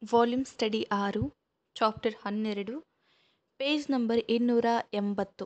volume study ಆರು chapter ಹನ್ನೆರಡು page number ಇನ್ನೂರ ಎಂಬತ್ತು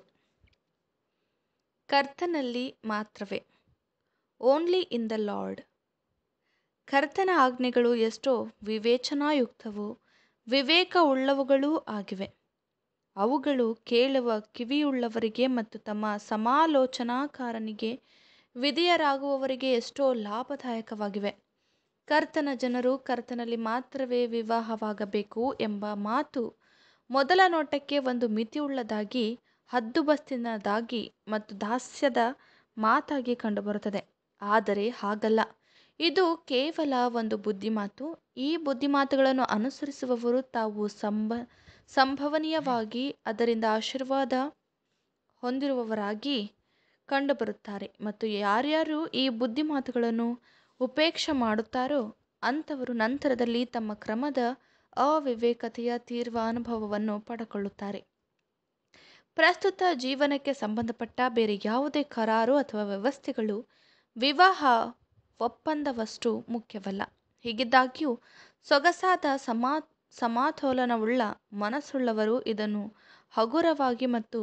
ಕರ್ತನಲ್ಲಿ ಮಾತ್ರವೇ ಓನ್ಲಿ ಇನ್ ದ ಲಾರ್ಡ್ ಕರ್ತನ ಆಜ್ಞೆಗಳು ಎಷ್ಟೋ ವಿವೇಚನಾಯುಕ್ತವೂ ವಿವೇಕವುಳ್ಳವುಗಳೂ ಆಗಿವೆ ಅವುಗಳು ಕೇಳುವ ಕಿವಿಯುಳ್ಳವರಿಗೆ ಮತ್ತು ತಮ್ಮ ಸಮಾಲೋಚನಾಕಾರನಿಗೆ ವಿಧೇಯರಾಗುವವರಿಗೆ ಎಷ್ಟೋ ಲಾಭದಾಯಕವಾಗಿವೆ ಕರ್ತನ ಜನರು ಕರ್ತನಲ್ಲಿ ಮಾತ್ರವೇ ವಿವಾಹವಾಗಬೇಕು ಎಂಬ ಮಾತು ಮೊದಲ ನೋಟಕ್ಕೆ ಒಂದು ಮಿತಿಯುಳ್ಳದಾಗಿ ಹದ್ದುಬಸ್ತಿನದಾಗಿ ಮತ್ತು ದಾಸ್ಯದ ಮಾತಾಗಿ ಕಂಡುಬರುತ್ತದೆ ಆದರೆ ಹಾಗಲ್ಲ ಇದು ಕೇವಲ ಒಂದು ಬುದ್ಧಿಮಾತು ಈ ಬುದ್ಧಿಮಾತುಗಳನ್ನು ಅನುಸರಿಸುವವರು ತಾವು ಸಂಭ ಸಂಭವನೀಯವಾಗಿ ಅದರಿಂದ ಆಶೀರ್ವಾದ ಹೊಂದಿರುವವರಾಗಿ ಕಂಡುಬರುತ್ತಾರೆ ಮತ್ತು ಯಾರ್ಯಾರು ಈ ಬುದ್ಧಿಮಾತುಗಳನ್ನು ಉಪೇಕ್ಷೆ ಮಾಡುತ್ತಾರೋ ಅಂಥವರು ನಂತರದಲ್ಲಿ ತಮ್ಮ ಕ್ರಮದ ಅವಿವೇಕತೆಯ ತೀವ್ರ ಅನುಭವವನ್ನು ಪಡೆದುಕೊಳ್ಳುತ್ತಾರೆ ಪ್ರಸ್ತುತ ಜೀವನಕ್ಕೆ ಸಂಬಂಧಪಟ್ಟ ಬೇರೆ ಯಾವುದೇ ಕರಾರು ಅಥವಾ ವ್ಯವಸ್ಥೆಗಳು ವಿವಾಹ ಒಪ್ಪಂದವಷ್ಟು ಮುಖ್ಯವಲ್ಲ ಹೀಗಿದ್ದಾಗ್ಯೂ ಸೊಗಸಾದ ಸಮಾ ಸಮತೋಲನವುಳ್ಳ ಮನಸ್ಸುಳ್ಳವರು ಇದನ್ನು ಹಗುರವಾಗಿ ಮತ್ತು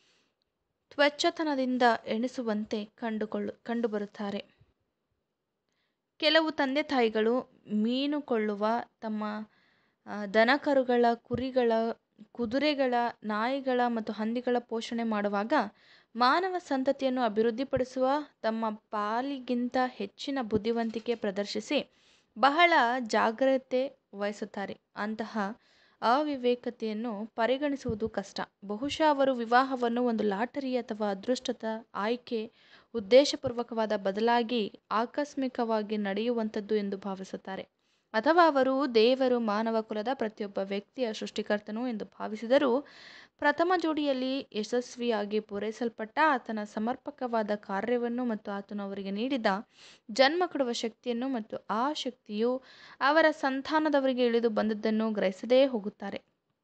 ತ್ವಚ್ಛತನದಿಂದ ಎಣಿಸುವಂತೆ ಕಂಡುಕೊಳ್ಳು ಕಂಡುಬರುತ್ತಾರೆ ಕೆಲವು ತಂದೆ ತಾಯಿಗಳು ಮೀನು ಕೊಳ್ಳುವ ತಮ್ಮ ದನಕರುಗಳ ಕುರಿಗಳ ಕುದುರೆಗಳ ನಾಯಿಗಳ ಮತ್ತು ಹಂದಿಗಳ ಪೋಷಣೆ ಮಾಡುವಾಗ ಮಾನವ ಸಂತತಿಯನ್ನು ಅಭಿವೃದ್ಧಿಪಡಿಸುವ ತಮ್ಮ ಪಾಲಿಗಿಂತ ಹೆಚ್ಚಿನ ಬುದ್ಧಿವಂತಿಕೆ ಪ್ರದರ್ಶಿಸಿ ಬಹಳ ಜಾಗ್ರತೆ ವಹಿಸುತ್ತಾರೆ ಅಂತಹ ಅವಿವೇಕತೆಯನ್ನು ಪರಿಗಣಿಸುವುದು ಕಷ್ಟ ಬಹುಶಃ ಅವರು ವಿವಾಹವನ್ನು ಒಂದು ಲಾಟರಿ ಅಥವಾ ಅದೃಷ್ಟದ ಆಯ್ಕೆ ಉದ್ದೇಶಪೂರ್ವಕವಾದ ಬದಲಾಗಿ ಆಕಸ್ಮಿಕವಾಗಿ ನಡೆಯುವಂಥದ್ದು ಎಂದು ಭಾವಿಸುತ್ತಾರೆ ಅಥವಾ ಅವರು ದೇವರು ಮಾನವ ಕುಲದ ಪ್ರತಿಯೊಬ್ಬ ವ್ಯಕ್ತಿಯ ಸೃಷ್ಟಿಕರ್ತನು ಎಂದು ಭಾವಿಸಿದರೂ ಪ್ರಥಮ ಜೋಡಿಯಲ್ಲಿ ಯಶಸ್ವಿಯಾಗಿ ಪೂರೈಸಲ್ಪಟ್ಟ ಆತನ ಸಮರ್ಪಕವಾದ ಕಾರ್ಯವನ್ನು ಮತ್ತು ಆತನು ಅವರಿಗೆ ನೀಡಿದ ಜನ್ಮ ಕೊಡುವ ಶಕ್ತಿಯನ್ನು ಮತ್ತು ಆ ಶಕ್ತಿಯು ಅವರ ಸಂತಾನದವರಿಗೆ ಇಳಿದು ಬಂದದ್ದನ್ನು ಗ್ರಹಿಸದೇ ಹೋಗುತ್ತಾರೆ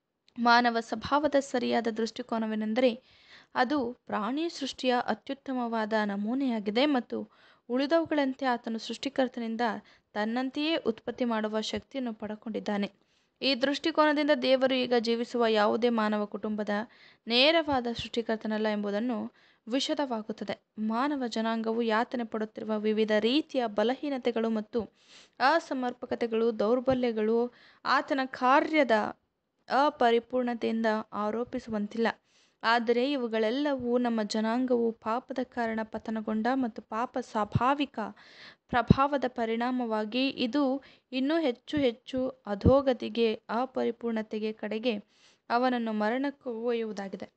ಮಾನವ ಸ್ವಭಾವದ ಸರಿಯಾದ ದೃಷ್ಟಿಕೋನವೇನೆಂದರೆ ಅದು ಪ್ರಾಣಿ ಸೃಷ್ಟಿಯ ಅತ್ಯುತ್ತಮವಾದ ನಮೂನೆಯಾಗಿದೆ ಮತ್ತು ಉಳಿದವುಗಳಂತೆ ಆತನು ಸೃಷ್ಟಿಕರ್ತನಿಂದ ತನ್ನಂತೆಯೇ ಉತ್ಪತ್ತಿ ಮಾಡುವ ಶಕ್ತಿಯನ್ನು ಪಡಕೊಂಡಿದ್ದಾನೆ ಈ ದೃಷ್ಟಿಕೋನದಿಂದ ದೇವರು ಈಗ ಜೀವಿಸುವ ಯಾವುದೇ ಮಾನವ ಕುಟುಂಬದ ನೇರವಾದ ಸೃಷ್ಟಿಕರ್ತನಲ್ಲ ಎಂಬುದನ್ನು ವಿಷದವಾಗುತ್ತದೆ ಮಾನವ ಜನಾಂಗವು ಯಾತನೆ ಪಡುತ್ತಿರುವ ವಿವಿಧ ರೀತಿಯ ಬಲಹೀನತೆಗಳು ಮತ್ತು ಅಸಮರ್ಪಕತೆಗಳು ದೌರ್ಬಲ್ಯಗಳು ಆತನ ಕಾರ್ಯದ ಅಪರಿಪೂರ್ಣತೆಯಿಂದ ಆರೋಪಿಸುವಂತಿಲ್ಲ ಆದರೆ ಇವುಗಳೆಲ್ಲವೂ ನಮ್ಮ ಜನಾಂಗವು ಪಾಪದ ಕಾರಣ ಪತನಗೊಂಡ ಮತ್ತು ಪಾಪ ಸ್ವಾಭಾವಿಕ ಪ್ರಭಾವದ ಪರಿಣಾಮವಾಗಿ ಇದು ಇನ್ನೂ ಹೆಚ್ಚು ಹೆಚ್ಚು ಅಧೋಗತಿಗೆ ಅಪರಿಪೂರ್ಣತೆಗೆ ಕಡೆಗೆ ಅವನನ್ನು ಮರಣಕ್ಕೆ ಒಯ್ಯುವುದಾಗಿದೆ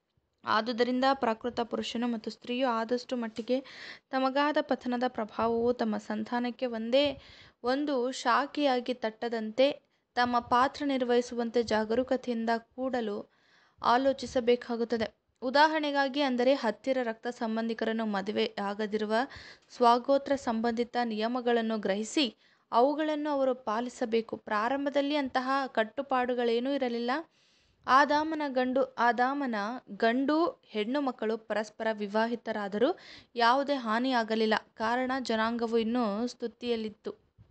ಆದುದರಿಂದ ಪ್ರಾಕೃತ ಪುರುಷನು ಮತ್ತು ಸ್ತ್ರೀಯು ಆದಷ್ಟು ಮಟ್ಟಿಗೆ ತಮಗಾದ ಪತನದ ಪ್ರಭಾವವು ತಮ್ಮ ಸಂತಾನಕ್ಕೆ ಒಂದೇ ಒಂದು ಶಾಖೆಯಾಗಿ ತಟ್ಟದಂತೆ ತಮ್ಮ ಪಾತ್ರ ನಿರ್ವಹಿಸುವಂತೆ ಜಾಗರೂಕತೆಯಿಂದ ಕೂಡಲು ಆಲೋಚಿಸಬೇಕಾಗುತ್ತದೆ ಉದಾಹರಣೆಗಾಗಿ ಅಂದರೆ ಹತ್ತಿರ ರಕ್ತ ಸಂಬಂಧಿಕರನ್ನು ಮದುವೆ ಆಗದಿರುವ ಸ್ವಗೋತ್ರ ಸಂಬಂಧಿತ ನಿಯಮಗಳನ್ನು ಗ್ರಹಿಸಿ ಅವುಗಳನ್ನು ಅವರು ಪಾಲಿಸಬೇಕು ಪ್ರಾರಂಭದಲ್ಲಿ ಅಂತಹ ಕಟ್ಟುಪಾಡುಗಳೇನೂ ಇರಲಿಲ್ಲ ಆದಾಮನ ಗಂಡು ಆದಾಮನ ಗಂಡು ಹೆಣ್ಣು ಮಕ್ಕಳು ಪರಸ್ಪರ ವಿವಾಹಿತರಾದರೂ ಯಾವುದೇ ಹಾನಿಯಾಗಲಿಲ್ಲ ಕಾರಣ ಜನಾಂಗವು ಇನ್ನೂ ಸ್ತುತಿಯಲ್ಲಿತ್ತು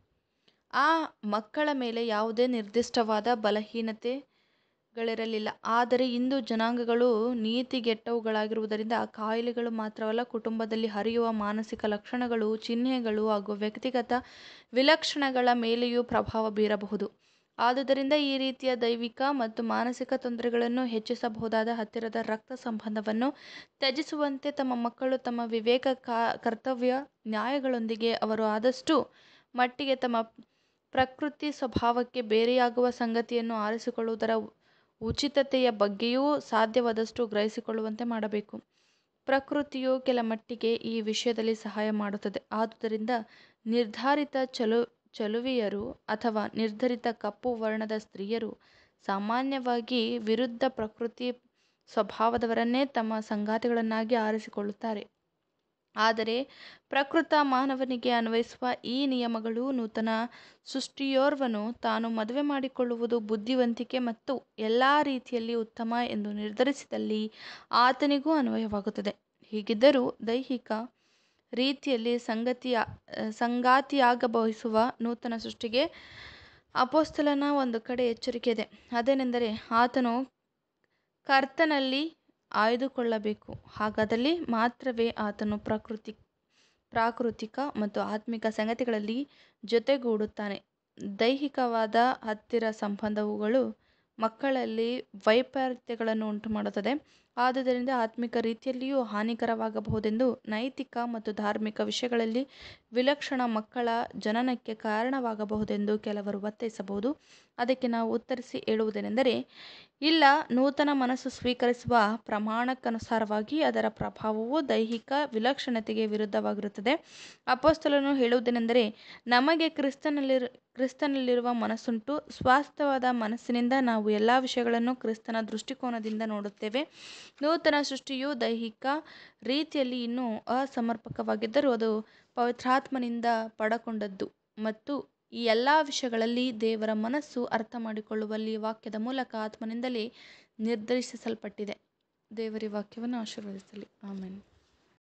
ಆ ಮಕ್ಕಳ ಮೇಲೆ ಯಾವುದೇ ನಿರ್ದಿಷ್ಟವಾದ ಬಲಹೀನತೆಗಳಿರಲಿಲ್ಲ ಆದರೆ ಇಂದು ಜನಾಂಗಗಳು ನೀತಿಗೆಟ್ಟವುಗಳಾಗಿರುವುದರಿಂದ ಕಾಯಿಲೆಗಳು ಮಾತ್ರವಲ್ಲ ಕುಟುಂಬದಲ್ಲಿ ಹರಿಯುವ ಮಾನಸಿಕ ಲಕ್ಷಣಗಳು ಚಿಹ್ನೆಗಳು ಹಾಗೂ ವ್ಯಕ್ತಿಗತ ವಿಲಕ್ಷಣಗಳ ಮೇಲೆಯೂ ಪ್ರಭಾವ ಬೀರಬಹುದು ಆದುದರಿಂದ ಈ ರೀತಿಯ ದೈವಿಕ ಮತ್ತು ಮಾನಸಿಕ ತೊಂದರೆಗಳನ್ನು ಹೆಚ್ಚಿಸಬಹುದಾದ ಹತ್ತಿರದ ರಕ್ತ ಸಂಬಂಧವನ್ನು ತ್ಯಜಿಸುವಂತೆ ತಮ್ಮ ಮಕ್ಕಳು ತಮ್ಮ ವಿವೇಕ ಕರ್ತವ್ಯ ನ್ಯಾಯಗಳೊಂದಿಗೆ ಅವರು ಆದಷ್ಟು ಮಟ್ಟಿಗೆ ತಮ್ಮ ಪ್ರಕೃತಿ ಸ್ವಭಾವಕ್ಕೆ ಬೇರೆಯಾಗುವ ಸಂಗತಿಯನ್ನು ಆರಿಸಿಕೊಳ್ಳುವುದರ ಉಚಿತತೆಯ ಬಗ್ಗೆಯೂ ಸಾಧ್ಯವಾದಷ್ಟು ಗ್ರಹಿಸಿಕೊಳ್ಳುವಂತೆ ಮಾಡಬೇಕು ಪ್ರಕೃತಿಯು ಕೆಲ ಮಟ್ಟಿಗೆ ಈ ವಿಷಯದಲ್ಲಿ ಸಹಾಯ ಮಾಡುತ್ತದೆ ಆದುದರಿಂದ ನಿರ್ಧಾರಿತ ಚಲು ಚಲುವಿಯರು ಅಥವಾ ನಿರ್ಧರಿತ ಕಪ್ಪು ವರ್ಣದ ಸ್ತ್ರೀಯರು ಸಾಮಾನ್ಯವಾಗಿ ವಿರುದ್ಧ ಪ್ರಕೃತಿ ಸ್ವಭಾವದವರನ್ನೇ ತಮ್ಮ ಸಂಗಾತಿಗಳನ್ನಾಗಿ ಆರಿಸಿಕೊಳ್ಳುತ್ತಾರೆ ಆದರೆ ಪ್ರಕೃತ ಮಾನವನಿಗೆ ಅನ್ವಯಿಸುವ ಈ ನಿಯಮಗಳು ನೂತನ ಸೃಷ್ಟಿಯೋರ್ವನು ತಾನು ಮದುವೆ ಮಾಡಿಕೊಳ್ಳುವುದು ಬುದ್ಧಿವಂತಿಕೆ ಮತ್ತು ಎಲ್ಲ ರೀತಿಯಲ್ಲಿ ಉತ್ತಮ ಎಂದು ನಿರ್ಧರಿಸಿದಲ್ಲಿ ಆತನಿಗೂ ಅನ್ವಯವಾಗುತ್ತದೆ ಹೀಗಿದ್ದರೂ ದೈಹಿಕ ರೀತಿಯಲ್ಲಿ ಸಂಗತಿಯ ಸಂಗಾತಿಯಾಗ ಬಯಸುವ ನೂತನ ಸೃಷ್ಟಿಗೆ ಅಪೋಸ್ತಲನ ಒಂದು ಕಡೆ ಎಚ್ಚರಿಕೆ ಇದೆ ಅದೇನೆಂದರೆ ಆತನು ಕರ್ತನಲ್ಲಿ ಆಯ್ದುಕೊಳ್ಳಬೇಕು ಹಾಗಾದಲ್ಲಿ ಮಾತ್ರವೇ ಆತನು ಪ್ರಕೃತಿ ಪ್ರಾಕೃತಿಕ ಮತ್ತು ಆತ್ಮಿಕ ಸಂಗತಿಗಳಲ್ಲಿ ಜೊತೆಗೂಡುತ್ತಾನೆ ದೈಹಿಕವಾದ ಹತ್ತಿರ ಸಂಬಂಧವುಗಳು ಮಕ್ಕಳಲ್ಲಿ ವೈಪರೀತ್ಯಗಳನ್ನು ಉಂಟುಮಾಡುತ್ತದೆ ಆದುದರಿಂದ ಆತ್ಮಿಕ ರೀತಿಯಲ್ಲಿಯೂ ಹಾನಿಕರವಾಗಬಹುದೆಂದು ನೈತಿಕ ಮತ್ತು ಧಾರ್ಮಿಕ ವಿಷಯಗಳಲ್ಲಿ ವಿಲಕ್ಷಣ ಮಕ್ಕಳ ಜನನಕ್ಕೆ ಕಾರಣವಾಗಬಹುದೆಂದು ಕೆಲವರು ಒತ್ತಾಯಿಸಬಹುದು ಅದಕ್ಕೆ ನಾವು ಉತ್ತರಿಸಿ ಹೇಳುವುದೇನೆಂದರೆ ಇಲ್ಲ ನೂತನ ಮನಸ್ಸು ಸ್ವೀಕರಿಸುವ ಪ್ರಮಾಣಕ್ಕನುಸಾರವಾಗಿ ಅದರ ಪ್ರಭಾವವು ದೈಹಿಕ ವಿಲಕ್ಷಣತೆಗೆ ವಿರುದ್ಧವಾಗಿರುತ್ತದೆ ಅಪೋಸ್ತಲನು ಹೇಳುವುದೇನೆಂದರೆ ನಮಗೆ ಕ್ರಿಸ್ತನಲ್ಲಿರು ಕ್ರಿಸ್ತನಲ್ಲಿರುವ ಮನಸ್ಸುಂಟು ಸ್ವಾಸ್ಥ್ಯವಾದ ಮನಸ್ಸಿನಿಂದ ನಾವು ಎಲ್ಲ ವಿಷಯಗಳನ್ನು ಕ್ರಿಸ್ತನ ದೃಷ್ಟಿಕೋನದಿಂದ ನೋಡುತ್ತೇವೆ ನೂತನ ಸೃಷ್ಟಿಯು ದೈಹಿಕ ರೀತಿಯಲ್ಲಿ ಇನ್ನೂ ಅಸಮರ್ಪಕವಾಗಿದ್ದರೂ ಅದು ಪವಿತ್ರಾತ್ಮನಿಂದ ಪಡಕೊಂಡದ್ದು ಮತ್ತು ಈ ಎಲ್ಲ ವಿಷಯಗಳಲ್ಲಿ ದೇವರ ಮನಸ್ಸು ಅರ್ಥ ಮಾಡಿಕೊಳ್ಳುವಲ್ಲಿ ವಾಕ್ಯದ ಮೂಲಕ ಆತ್ಮನಿಂದಲೇ ನಿರ್ಧರಿಸಲ್ಪಟ್ಟಿದೆ ದೇವರ ವಾಕ್ಯವನ್ನು ಆಶೀರ್ವದಿಸಲಿ ಆಮೇಲೆ